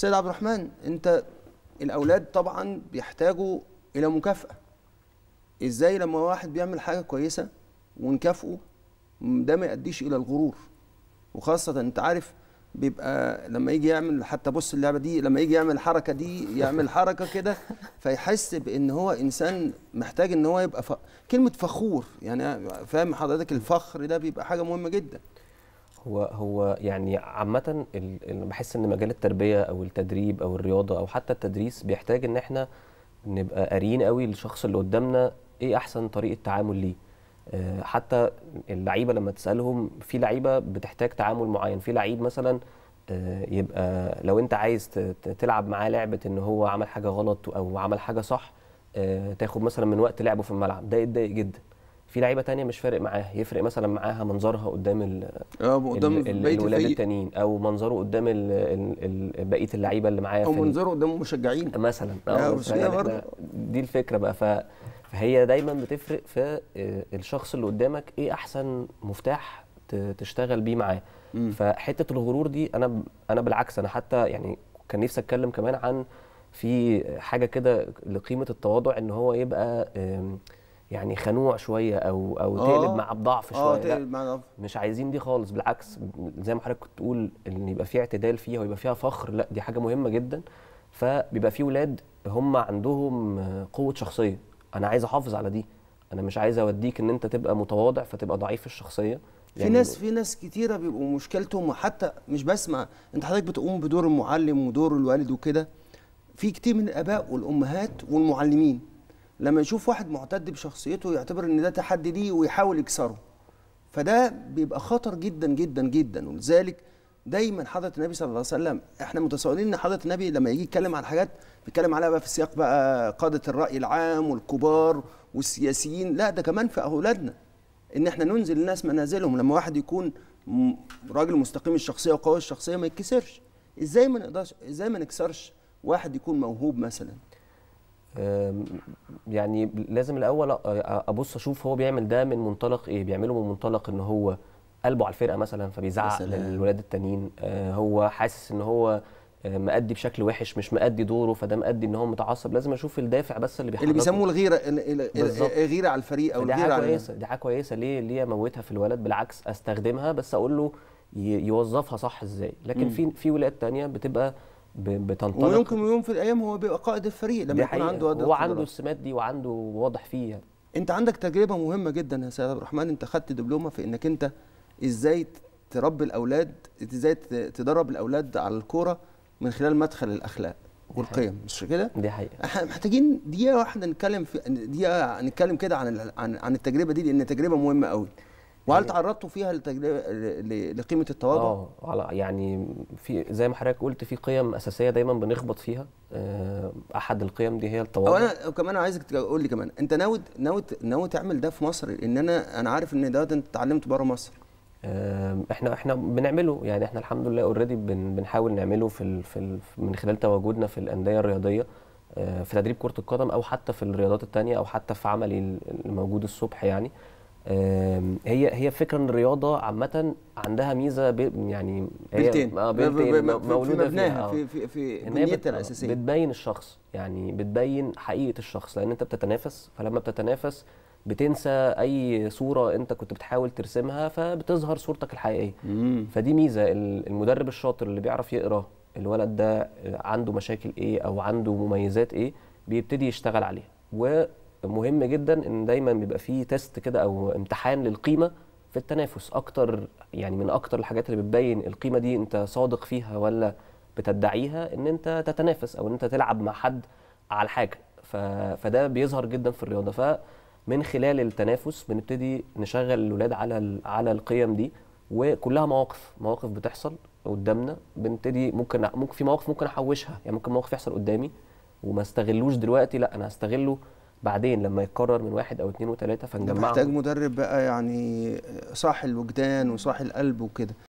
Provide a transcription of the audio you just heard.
سيد عبد الرحمن انت الاولاد طبعا بيحتاجوا الى مكافاه ازاي لما واحد بيعمل حاجه كويسه ونكافئه ده ما يؤديش الى الغرور وخاصه انت عارف بيبقى لما يجي يعمل حتى بص اللعبه دي لما يجي يعمل الحركه دي يعمل حركه كده فيحس بان هو انسان محتاج ان هو يبقى ف... كلمه فخور يعني فاهم حضرتك الفخر ده بيبقى حاجه مهمه جدا هو هو يعني عامة ال- ال- بحس ان مجال التربية او التدريب او الرياضة او حتى التدريس بيحتاج ان احنا نبقى قاريين قوي للشخص اللي قدامنا ايه احسن طريقة تعامل ليه آه، حتى اللعيبة لما تسألهم في لعيبة بتحتاج تعامل معين في لعيب مثلا آه، يبقى لو انت عايز ت- ت- تلعب معاه لعبة ان هو عمل حاجة غلط او عمل حاجة صح آه، تاخد مثلا من وقت لعبه في الملعب ده يتضايق جدا في لعيبة تانية مش فارق معاها يفرق مثلا معاها منظرها قدام ال اه قدام ال- ال- بقيه الولاد الفريق التانيين او منظره قدام ال ال ال بقيه اللعيبه اللي معايا او في ال- منظره قدام المشجعين مثلا آه، اه بس فيعني كده إحنا- برضه. دي الفكره بقى ف- فهي دايما بتفرق في آه، الشخص اللي قدامك ايه احسن مفتاح ت- تشتغل بيه معاه مم. فحته الغرور دي انا ب- انا بالعكس انا حتى يعني كان نفسي اتكلم كمان عن في حاجه كده لقيمه التواضع ان هو يبقى آم، يعني خنوع شويه او او آه. تقلب معاه بضعف اه شويه لا تقلب معانا مش عايزين دي خالص بالعكس زي ما حضرتك كنت تقول ان يبقى في اعتدال فيها ويبقى فيها فخر لا دي حاجه مهمه جدا فبيبقى في ولاد هم عندهم قوه شخصيه انا عايز احافظ على دي انا مش عايز اوديك ان انت تبقى متواضع فتبقى ضعيف الشخصيه في ناس في ناس كتيره بيبقوا مشكلتهم وحتى مش بسمع انت حضرتك بتقوم بدور المعلم ودور الوالد وكده في كتير من الاباء والامهات والمعلمين لما يشوف واحد معتد بشخصيته يعتبر ان ده تحدي ليه ويحاول يكسره فده بيبقى خطر جدا جدا جدا ولذلك دايما حضره النبي صلى الله عليه وسلم احنا متصورين ان حضره النبي لما يجي يتكلم عن حاجات بيتكلم عليها بقى في سياق بقى قاده الراي العام والكبار والسياسيين لا ده كمان في اولادنا ان احنا ننزل الناس منازلهم لما واحد يكون م- راجل مستقيم الشخصيه وقوي الشخصيه ما يتكسرش ازاي ما نقدرش ازاي ما نكسرش واحد يكون موهوب مثلا أم، يعني لازم الاول أ- ابص اشوف هو بيعمل ده من منطلق ايه بيعمله من منطلق ان هو قلبه على الفرقه مثلا فبيزعق يا سلام. للولاد التانيين آه، هو حاسس ان هو آه، مأدي بشكل وحش مش مأدي دوره فده مأدي ان هو متعصب لازم اشوف الدافع بس اللي بيحركه اللي بيسموه الغيره ال- ال- بالظبط. الغيره على الفريق او دي الغيره حاجه على كويسه دي حاجه كويسه ليه ليه اموتها في الولد بالعكس استخدمها بس اقول له ي- يوظفها صح ازاي لكن مم. في في ولاد تانية بتبقى ب- بتنطلق ويمكن يوم في الايام هو بيبقى قائد الفريق لما دي يكون حقيقة. عنده هذا هو عنده القدرات. السمات دي وعنده واضح فيه يعني. انت عندك تجربه مهمه جدا يا سيد عبد الرحمن انت خدت دبلومه في انك انت ازاي تربي الاولاد ازاي ت- تدرب الاولاد على الكوره من خلال مدخل الاخلاق والقيم مش كده دي حقيقه احنا محتاجين دقيقه واحده نتكلم في دقيقه نتكلم كده عن ال- عن عن التجربه دي لان تجربه مهمه قوي وهل هي- تعرضتوا فيها لتجربه ل- لقيمه التواضع اه على يعني في زي ما حضرتك قلت في قيم اساسيه دايما بنخبط فيها آه، احد القيم دي هي او التواضع انا كمان عايزك تقول لي كمان انت ناوي ناوي ناوي تعمل ده في مصر لان انا انا عارف ان ده انت اتعلمت بره مصر آم، احنا احنا بنعمله يعني احنا الحمد لله اوريدي بن بنحاول نعمله في ال في ال من خلال تواجدنا في الانديه الرياضيه آه، في تدريب كره القدم او حتى في الرياضات التانية او حتى في عملي ال- الموجود الصبح يعني آم، هي هي فكره ان الرياضه عامه عندها ميزه ب- يعني هي بلتين اه ب- ب- بلتين ب- في- مولوده في مبناها فيها، آه. في في في إن هي بت- بنيتها آه، الاساسيه بتبين الشخص يعني بتبين حقيقة الشخص لأن أنت بتتنافس فلما بتتنافس بتنسى أي صورة أنت كنت بتحاول ترسمها فبتظهر صورتك الحقيقية مم. فدي ميزة ال- المدرب الشاطر اللي بيعرف يقرأ الولد ده عنده مشاكل إيه أو عنده مميزات إيه بيبتدي يشتغل عليها ومهم جدا إن دايما بيبقى فيه تيست كده أو امتحان للقيمة في التنافس أكتر يعني من أكتر الحاجات اللي بتبين القيمة دي أنت صادق فيها ولا بتدعيها ان انت تتنافس او ان انت تلعب مع حد على حاجه ف... فده بيظهر جدا في الرياضه فمن خلال التنافس بنبتدي نشغل الولاد على ال... على القيم دي وكلها مواقف مواقف بتحصل قدامنا بنبتدي ممكن ممكن في مواقف ممكن احوشها يعني ممكن موقف يحصل قدامي وما استغلوش دلوقتي لا انا هستغله بعدين لما يتكرر من واحد او اتنين وتلاته ده محتاج فنجمعهم مدرب بقى يعني صاحي الوجدان وصاحي القلب وكده